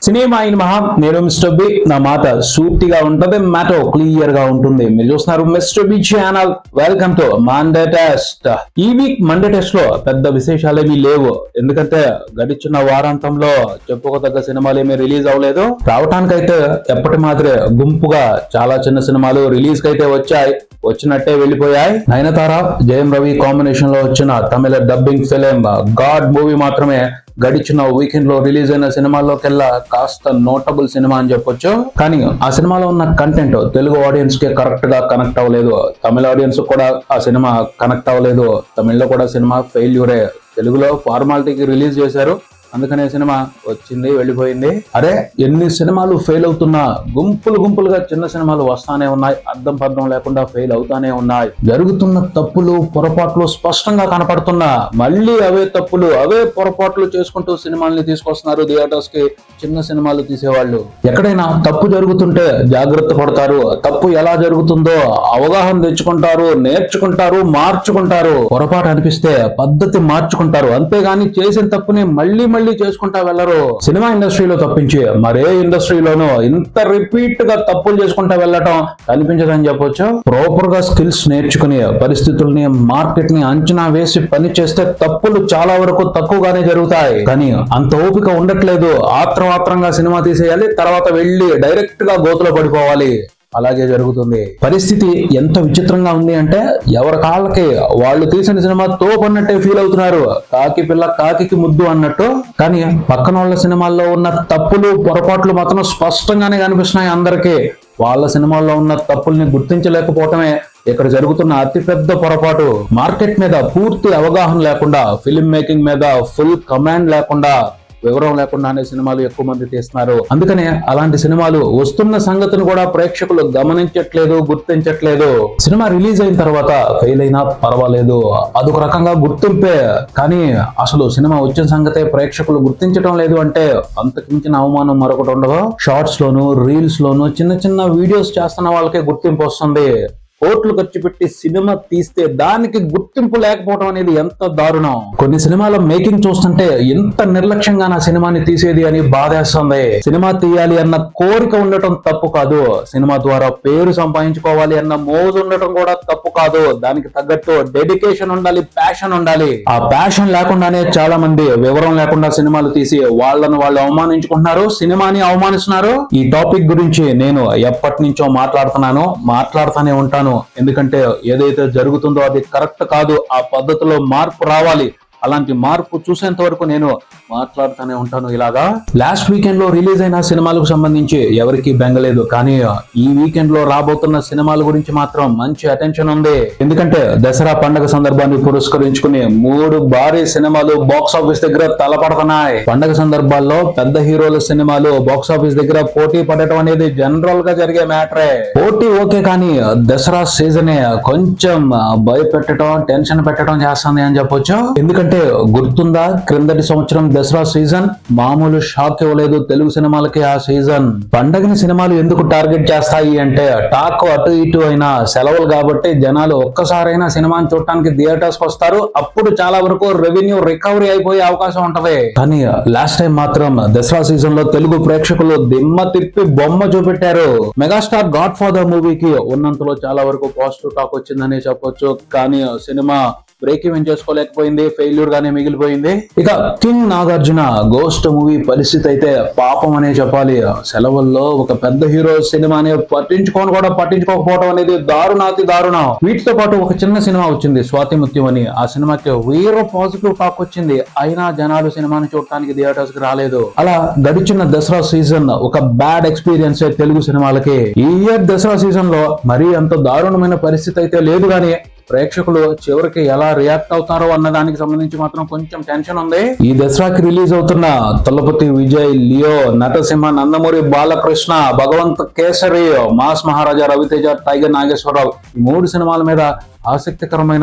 cinema అయిన మహా నేను మిస్టర్ బి నా మాట సూటిగా ఉంటది మ్యాటర్ క్లియర్ గా ఉంటుంది మీరు చూస్తున్నారు mister B channel welcome to Monday test ఈ వీక్ మండే టెస్ట్ లో పెద్ద విశేషాలు ఏమీ లేవు ఎందుకంటే గడిచిన వారాంతంలో చెప్పుకోదగ్గ సినిమాలు ఏమీ రిలీజ్ అవ్వలేదు రావటానికైతే ఎప్పటి మాదిరే గుంపుగా చాలా చిన్న సినిమాలు రిలీజ్ కైతే వచ్చాయి వచ్చినట్టే వెళ్ళిపోయాయి నయనతార జయం రవి కాంబినేషన్ లో వచ్చిన Tamil dubbing film god movie మాత్రమే గడిచిన వీకెండ్ లో రిలీజ్ అయిన సినిమాల్లోకెల్లా కాస్త నోటబుల్ సినిమా అని చెప్పొచ్చు కానీ ఆ సినిమాలో ఉన్న కంటెంట్ తెలుగు ఆడియన్స్ కి కరెక్ట్ గా కనెక్ట్ అవ్వలేదు తమిళ ఆడియన్స్ కూడా ఆ సినిమా కనెక్ట్ అవ్వలేదు తమిళ్లో కూడా సినిమా ఫెయిల్యూరే తెలుగులో ఫార్మాలిటీకి రిలీజ్ చేశారు అందుకనే సినిమా వచ్చింది వెళ్ళిపోయింది అరే ఎన్ని సినిమాలు ఫెయిల్ అవుతున్నా గుంపులు గుంపులుగా చిన్న సినిమాలు వస్తానే ఉన్నాయి అర్థం పర్థం లేకుండా ఫెయిల్ అవుతానే ఉన్నాయి జరుగుతున్న తప్పులు పొరపాట్లు స్పష్టంగా కనపడుతున్నా మళ్ళీ అవే తప్పులు అవే పొరపాట్లు చేసుకుంటూ సినిమాల్ని తీసుకొస్తున్నారు థియేటర్స్ కి చిన్న సినిమాలు తీసేవాళ్ళు ఎక్కడైనా తప్పు జరుగుతుంటే జాగ్రత్త పడతారు తప్పు ఎలా జరుగుతుందో అవగాహన తెచ్చుకుంటారు నేర్చుకుంటారు మార్చుకుంటారు పొరపాటు అనిపిస్తే పద్ధతి మార్చుకుంటారు అంతేగాని చేసిన తప్పుని మళ్ళీ మళ్ళీ చేసుకుంటా వెళ్ళరు సినిమా ఇండస్ట్రీలో తప్పించి మరే ఇండస్ట్రీలోనూ ఇంత రిపీట్ గా తప్పులు చేసుకుంటా వెళ్ళటం కనిపించదని చెప్పొచ్చు ప్రాపర్ గా స్కిల్స్ నేర్చుకుని పరిస్థితుల్ని మార్కెట్ ని అంచనా వేసి పని చేస్తే తప్పులు చాలా వరకు తక్కువగానే జరుగుతాయి కానీ అంత ఓపిక ఉండట్లేదు ఆత్రమాత్రంగా సినిమా తీసేయాలి తర్వాత వెళ్ళి డైరెక్ట్ గా గోతులో పడిపోవాలి అలాగే జరుగుతుంది పరిస్థితి ఎంత విచిత్రంగా ఉంది అంటే ఎవరి కాళ్ళకి వాళ్ళు తీసిన సినిమా తోపన్నట్టే ఫీల్ అవుతున్నారు కాకి పిల్ల కాకి ముద్దు అన్నట్టు కానీ పక్కన వాళ్ళ సినిమాల్లో ఉన్న తప్పులు పొరపాట్లు మాత్రం స్పష్టంగానే కనిపిస్తున్నాయి అందరికీ వాళ్ళ సినిమాల్లో ఉన్న తప్పుల్ని గుర్తించలేకపోవటమే ఇక్కడ జరుగుతున్న అతిపెద్ద పొరపాటు మార్కెట్ మీద పూర్తి అవగాహన లేకుండా ఫిల్మ్ మేకింగ్ మీద ఫుల్ కమాండ్ లేకుండా వివరం లేకుండానే సినిమాలు ఎక్కువ మంది తీస్తున్నారు అందుకనే అలాంటి సినిమాలు వస్తున్న సంగతిని కూడా ప్రేక్షకులు గమనించట్లేదు గుర్తించట్లేదు సినిమా రిలీజ్ అయిన తర్వాత ఫెయిల్ అయినా పర్వాలేదు అదొక రకంగా గుర్తింపే కానీ అసలు సినిమా వచ్చిన సంగతే ప్రేక్షకులు గుర్తించడం లేదు అంటే అంతకు మించిన అవమానం మరొకటి ఉండదు షార్ట్స్ లోను రీల్స్ లోను చిన్న చిన్న వీడియోస్ చేస్తున్న వాళ్ళకే గుర్తింపు వస్తుంది కోట్లు ఖర్చు పెట్టి సినిమా తీస్తే దానికి గుర్తింపు లేకపోవడం అనేది ఎంత దారుణం కొన్ని సినిమాల మేకింగ్ చూస్తుంటే ఎంత నిర్లక్ష్యంగా నా సినిమాని తీసేది అని బాధేస్తుంది సినిమా తీయాలి అన్న కోరిక ఉండటం తప్పు కాదు సినిమా ద్వారా పేరు సంపాదించుకోవాలి అన్న మోజు ఉండటం కూడా తప్పు కాదు దానికి తగ్గట్టు డెడికేషన్ ఉండాలి ప్యాషన్ ఉండాలి ఆ ప్యాషన్ లేకుండానే చాలా మంది వివరం లేకుండా సినిమాలు తీసి వాళ్ళను వాళ్ళు అవమానించుకుంటున్నారు సినిమాని అవమానిస్తున్నారు ఈ టాపిక్ గురించి నేను ఎప్పటి నుంచో మాట్లాడుతున్నాను మాట్లాడుతూనే ఉంటాను ఎందుకంటే ఏదైతే జరుగుతుందో అది కరెక్ట్ కాదు ఆ పద్ధతిలో మార్పు రావాలి అలాంటి మార్పు చూసేంత వరకు నేను మాట్లాడుతూనే ఉంటాను ఇలాగా లాస్ట్ వీకెండ్ లో రిలీజ్ అయిన సినిమాలకు సంబంధించి ఎవరికి బెంగలేదు కానీ ఈ వీకెండ్ లో రాబోతున్న సినిమాల గురించి మాత్రం మంచి అటెన్షన్ ఉంది ఎందుకంటే దసరా పండగ సందర్భాన్ని పురస్కరించుకుని మూడు భారీ సినిమాలు బాక్స్ ఆఫీస్ దగ్గర తలపడుతున్నాయి పండగ సందర్భాల్లో పెద్ద హీరోల సినిమాలు బాక్స్ ఆఫీస్ దగ్గర పోటీ పడటం అనేది జనరల్ గా జరిగే మ్యాటరే పోటీ ఓకే కానీ దసరా సీజనే కొంచెం భయపెట్టడం టెన్షన్ పెట్టడం చేస్తుంది అని చెప్పొచ్చు ఎందుకంటే గుర్తుందా క్రిందటి సంవత్సరం దసరా సీజన్ మామూలు షాక్ ఇవ్వలేదు తెలుగు సినిమాలకి ఆ సీజన్ పండగని సినిమాలు ఎందుకు టార్గెట్ చేస్తాయి అంటే టాక్ అటు ఇటు అయినా సెలవులు కాబట్టి జనాలు ఒక్కసారైనా సినిమాని చూడటానికి థియేటర్స్ కి వస్తారు అప్పుడు చాలా వరకు రెవెన్యూ రికవరీ అయిపోయే అవకాశం ఉంటది కానీ లాస్ట్ టైం మాత్రం దసరా సీజన్ లో తెలుగు ప్రేక్షకులు దిమ్మ తిప్పి బొమ్మ చూపెట్టారు మెగాస్టార్ గాడ్ ఫాదర్ మూవీకి ఉన్నంతలో చాలా వరకు పాజిటివ్ టాక్ వచ్చిందని చెప్పొచ్చు కానీ సినిమా బ్రేక్ ఈవెన్ చేసుకోలేకపోయింది ఫెయిల్యూర్ గానే మిగిలిపోయింది ఇక కింగ్ నాగార్జున గోస్ట్ మూవీ పరిస్థితి అయితే పాపం అనే చెప్పాలి సెలవుల్లో ఒక పెద్ద హీరో సినిమాని పట్టించుకొని కూడా పట్టించుకోకపోవడం అనేది దారుణాతి దారుణం వీటితో పాటు ఒక చిన్న సినిమా వచ్చింది స్వాతి ముత్యం అని ఆ సినిమాకి వీరో పాజిటివ్ టాక్ వచ్చింది అయినా జనాలు సినిమాని చూడటానికి థియేటర్స్ కి రాలేదు అలా గడిచిన దసరా సీజన్ ఒక బ్యాడ్ ఎక్స్పీరియన్స్ తెలుగు సినిమాలకి ఈ ఇయర్ దసరా సీజన్ లో మరీ అంత దారుణమైన పరిస్థితి అయితే లేదు కానీ ప్రేక్షకులు చివరికి ఎలా రియాక్ట్ అవుతారో అన్న దానికి సంబంధించి మాత్రం కొంచెం టెన్షన్ ఉంది ఈ దసరాకి రిలీజ్ అవుతున్న Thalapathy Vijay Leo Natasimha Nandamuri Balakrishna Bhagavanth Kesari mass Maharaja Raviteja tiger Nageswararao ఈ మూడు సినిమాల మీద ఆసక్తికరమైన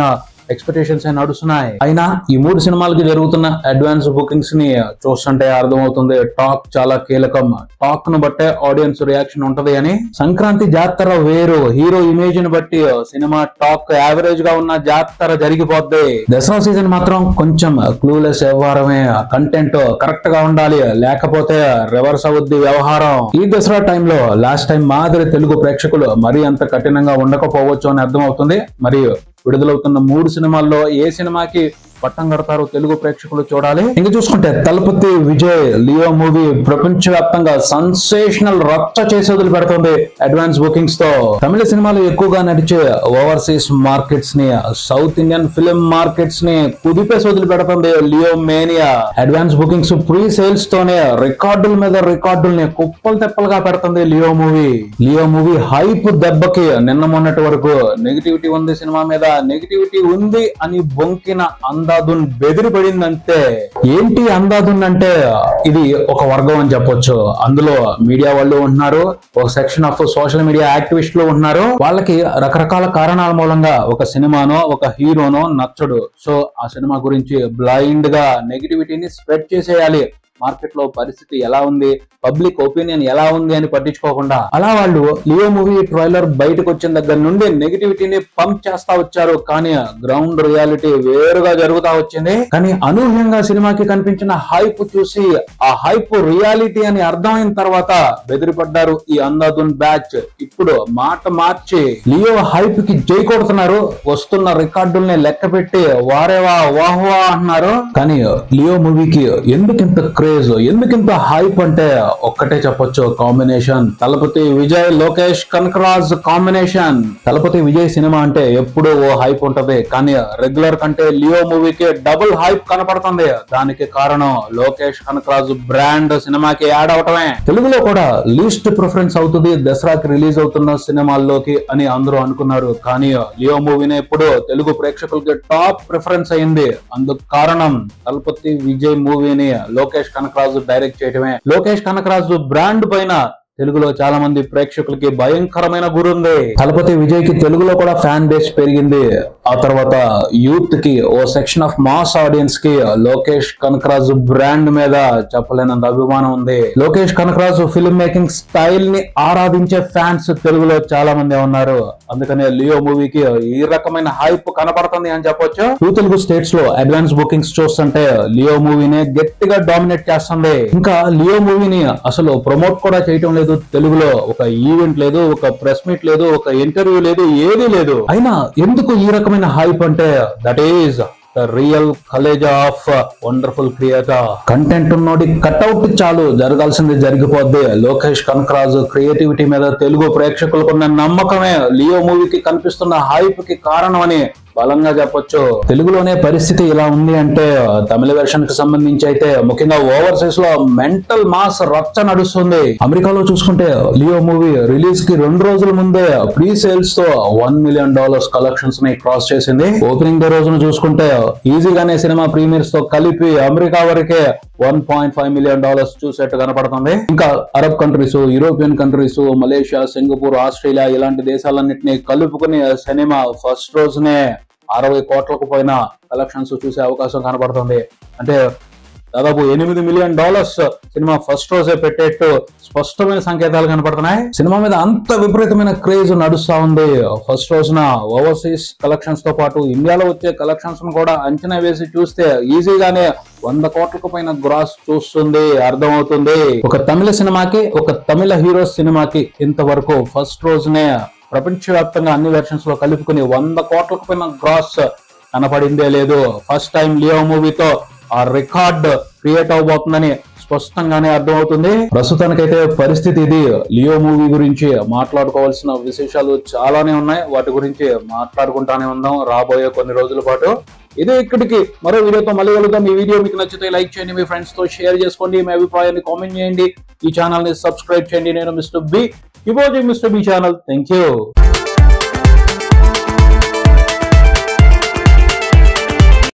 ఎక్స్పెక్టేషన్స్ నడుస్తున్నాయి అయినా ఈ మూడు సినిమాలకి జరుగుతున్న అడ్వాన్స్ బుకింగ్స్ ని చూస్తుంటే అర్థమవుతుంది టాక్ చాలా కీలకం టాక్ ను బట్టే ఆడియన్స్ రియాక్షన్ ఉంటది అని సంక్రాంతి జాతర వేరు హీరో ఇమేజ్ ని బట్టి సినిమా టాక్ యావరేజ్ గా ఉన్న జాతర జరిగిపోద్ది దసరా సీజన్ మాత్రం కొంచెం క్లూలెస్ వ్యవహారమే కంటెంట్ కరెక్ట్ గా ఉండాలి లేకపోతే రివర్స్ అవుద్ది వ్యవహారం ఈ దసరా టైంలో లాస్ట్ టైం మాదిరి తెలుగు ప్రేక్షకులు మరీ అంత కఠినంగా ఉండకపోవచ్చు అని అర్థమవుతుంది మరియు విడుదలవుతున్న మూడు సినిమాల్లో ఏ సినిమాకి పట్టం కడతారు తెలుగు ప్రేక్షకులు చూడాలి ఇంకా చూసుకుంటే తలపతి విజయ్ లియో మూవీ ప్రపంచవ్యాప్తంగా సెన్సేషనల్ రచ్చ చేసి వదిలి పెడుతుంది అడ్వాన్స్ బుకింగ్స్ తో తమిళ సినిమాలు ఎక్కువగా నడిచే ఓవర్సీస్ మార్కెట్స్ ని సౌత్ ఇండియన్ ఫిలిం మార్కెట్స్ ని కుదిపేసి వదిలి పెడుతుంది Leo mania advance bookings pre sales తోనే రికార్డుల మీద రికార్డుల్ని కుప్పలు తెప్పలుగా పెడుతుంది Leo movie Leo movie hype దెబ్బకి నిన్న మొన్నటి వరకు నెగిటివిటీ ఉంది సినిమా మీద నెగిటివిటీ ఉంది అని బొంకిన అందాదున్ బెదిరి పడిందంటే ఏంటి అందాదున్ అంటే ఇది ఒక వర్గం అని చెప్పొచ్చు అందులో మీడియా వాళ్ళు ఉంటున్నారు ఒక సెక్షన్ ఆఫ్ సోషల్ మీడియా యాక్టివిస్టులు ఉంటున్నారు వాళ్ళకి రకరకాల కారణాల మూలంగా ఒక సినిమానో ఒక హీరోనో నచ్చడు సో ఆ సినిమా గురించి బ్లైండ్ గా నెగిటివిటీని స్ప్రెడ్ చేసేయాలి మార్కెట్ లో పరిస్థితి ఎలా ఉంది పబ్లిక్ ఒపీనియన్ ఎలా ఉంది అని పట్టించుకోకుండా అలా వాళ్ళు లియో మూవీ ట్రైలర్ బయటకు వచ్చిన దగ్గర నుండి నెగిటివిటీని పంప్ చేస్తా వచ్చారు కానీ గ్రౌండ్ రియాలిటీ వేరుగా జరుగుతా వచ్చింది కానీ అనూహ్యంగా సినిమాకి కనిపించిన హైప్ చూసి ఆ హైప్ రియాలిటీ అని అర్థమైన తర్వాత బెదిరిపడ్డారు ఈ అందాదున్ బ్యాచ్ ఇప్పుడు మాట మార్చి లియో హైప్ కి జై కొడుతున్నారు వస్తున్న రికార్డుల్ని లెక్క పెట్టి వారేవా వాహ్వా అంటున్నారు కానీ లియో మూవీకి ఎందుకింత క్రేజ్ ఎందుకింత హైప్ అంటే ఒక్కటే చెప్పొచ్చు కాంబినేషన్ తలపతి విజయ్ లోకేష్ కనకరాజ్ కాంబినేషన్ తలపతి విజయ్ సినిమా అంటే ఎప్పుడూ ఓ హైప్ ఉంటది కానీ రెగ్యులర్ కంటే లియో మూవీకి డబుల్ హైప్ కనపడుతుంది దానికి కారణం లోకేష్ కనకరాజ్ బ్రాండ్ సినిమాకి యాడ్ అవటమే తెలుగులో కూడా లీస్ట్ ప్రిఫరెన్స్ అవుతుంది దసరాకి రిలీజ్ అవుతున్న సినిమాల్లోకి అని అందరూ అనుకున్నారు కానీ లియో మూవీనే ఇప్పుడు తెలుగు ప్రేక్షకులకి టాప్ ప్రిఫరెన్స్ అయింది అందుకు కారణం తలపతి విజయ్ మూవీని లోకేష్ కనకరాజు డైరెక్ట్ చేయటమే లోకేష్ కనకరాజు బ్రాండ్ పైన తెలుగులో చాలా మంది ప్రేక్షకులకి భయంకరమైన గురుంది తలపతి విజయ్ కి తెలుగులో కూడా ఫ్యాన్ బేస్ పెరిగింది ఆ తర్వాత యూత్ కి ఓ సెక్షన్ ఆఫ్ మాస్ ఆడియన్స్ కి లోకేష్ కనకరాజు బ్రాండ్ మీద చెప్పలేనంత అభిమానం ఉంది Lokesh Kanagaraj film making style ని ఆరాధించే ఫ్యాన్స్ తెలుగులో చాలా మంది ఉన్నారు అందుకనే లియో మూవీకి ఈ రకమైన హైప్ కనపడుతుంది అని చెప్పొచ్చు టూ తెలుగు స్టేట్స్ లో అడ్వాన్స్ బుకింగ్స్ చూస్తుంటే లియో మూవీనే గట్టిగా డామినేట్ చేస్తుంది ఇంకా లియో మూవీని అసలు ప్రమోట్ కూడా చేయటం లేదు తెలుగులో ఒక ఈవెంట్ లేదు ఒక ప్రెస్ మీట్ లేదు ఒక ఇంటర్వ్యూ లేదు ఏదీ లేదు అయినా ఎందుకు ఈ రకమైన హైప్ అంటే దట్ ఈస్ ద రియల్ కలేజ్ ఆఫ్ వండర్ఫుల్ క్రియేటర్ కంటెంట్ ఉన్నోడి కట్అవుట్ చాలు జరగాల్సింది జరిగిపోద్ది లోకేష్ కనకరాజు క్రియేటివిటీ మీద తెలుగు ప్రేక్షకులకున్న నమ్మకమే లియో మూవీకి కనిపిస్తున్న హైప్ కి కారణం అని బలంగా చెప్పొచ్చు తెలుగులోనే పరిస్థితి ఇలా ఉంది అంటే తమిళ వెర్షన్ కి సంబంధించి అయితే ముఖ్యంగా ఓవర్సీస్ లో మెంటల్ మాస్ రచ్చ నడుస్తుంది అమెరికాలో చూసుకుంటే లియో మూవీ రిలీజ్ కి రెండు రోజుల ముందే ప్రీ సేల్స్ తో వన్ మిలియన్ డాలర్స్ కలెక్షన్స్ ని క్రాస్ చేసింది ఓపెనింగ్ డే రోజున చూసుకుంటే ఈజీగానే సినిమా ప్రీమియర్స్ తో కలిపి అమెరికా వరకే వన్ పాయింట్ ఫైవ్ మిలియన్ డాలర్స్ చూసేట్టు కనపడుతుంది ఇంకా Arab countries European countries Malaysia Singapore Australia ఇలాంటి దేశాలన్నింటినీ కలుపుకుని సినిమా ఫస్ట్ రోజునే అరవై కోట్లకు పైన కలెక్షన్స్ చూసే అవకాశం కనపడుతుంది అంటే దాదాపు ఎనిమిది మిలియన్ డాలర్స్ సినిమా ఫస్ట్ రోజే పెట్టేట్టు స్పష్టమైన సంకేతాలు కనపడుతున్నాయి సినిమా మీద అంత విపరీతమైన క్రేజ్ నడుస్తా ఉంది ఫస్ట్ రోజున ఓవర్సీస్ కలెక్షన్స్ తో పాటు ఇండియాలో వచ్చే కలెక్షన్స్ కూడా అంచనా వేసి చూస్తే ఈజీగానే వంద కోట్లకు పైన గ్రాస్ చూస్తుంది అర్థమవుతుంది ఒక తమిళ సినిమాకి ఒక తమిళ హీరో సినిమాకి ఇంతవరకు ఫస్ట్ రోజునే ప్రపంచవ్యాప్తంగా అన్ని వెర్షన్స్ లో కలుపుకుని వంద కోట్లకు పైన గ్రాస్ కనపడిందే లేదు ఫస్ట్ టైం లియో మూవీతో ఆ రికార్డ్ క్రియేట్ అవబోతుందని స్పష్టంగానే అర్థమవుతుంది ప్రస్తుతానికైతే పరిస్థితి ఇది లియో మూవీ గురించి మాట్లాడుకోవాల్సిన విశేషాలు చాలానే ఉన్నాయి వాటి గురించి మాట్లాడుకుంటానే ఉందాం రాబోయే కొన్ని రోజుల పాటు ఇదే ఇక్కడికి మరో వీడియోతో మళ్ళీ కలుద్దాం ఈ వీడియో మీకు నచ్చితే లైక్ చేయండి మీ ఫ్రెండ్స్ తో షేర్ చేసుకోండి మీ అభిప్రాయాన్ని కామెంట్ చేయండి ఈ ఛానల్ ని సబ్స్క్రైబ్ చేయండి నేను మిస్టర్ బి ఈ mister B channel thank you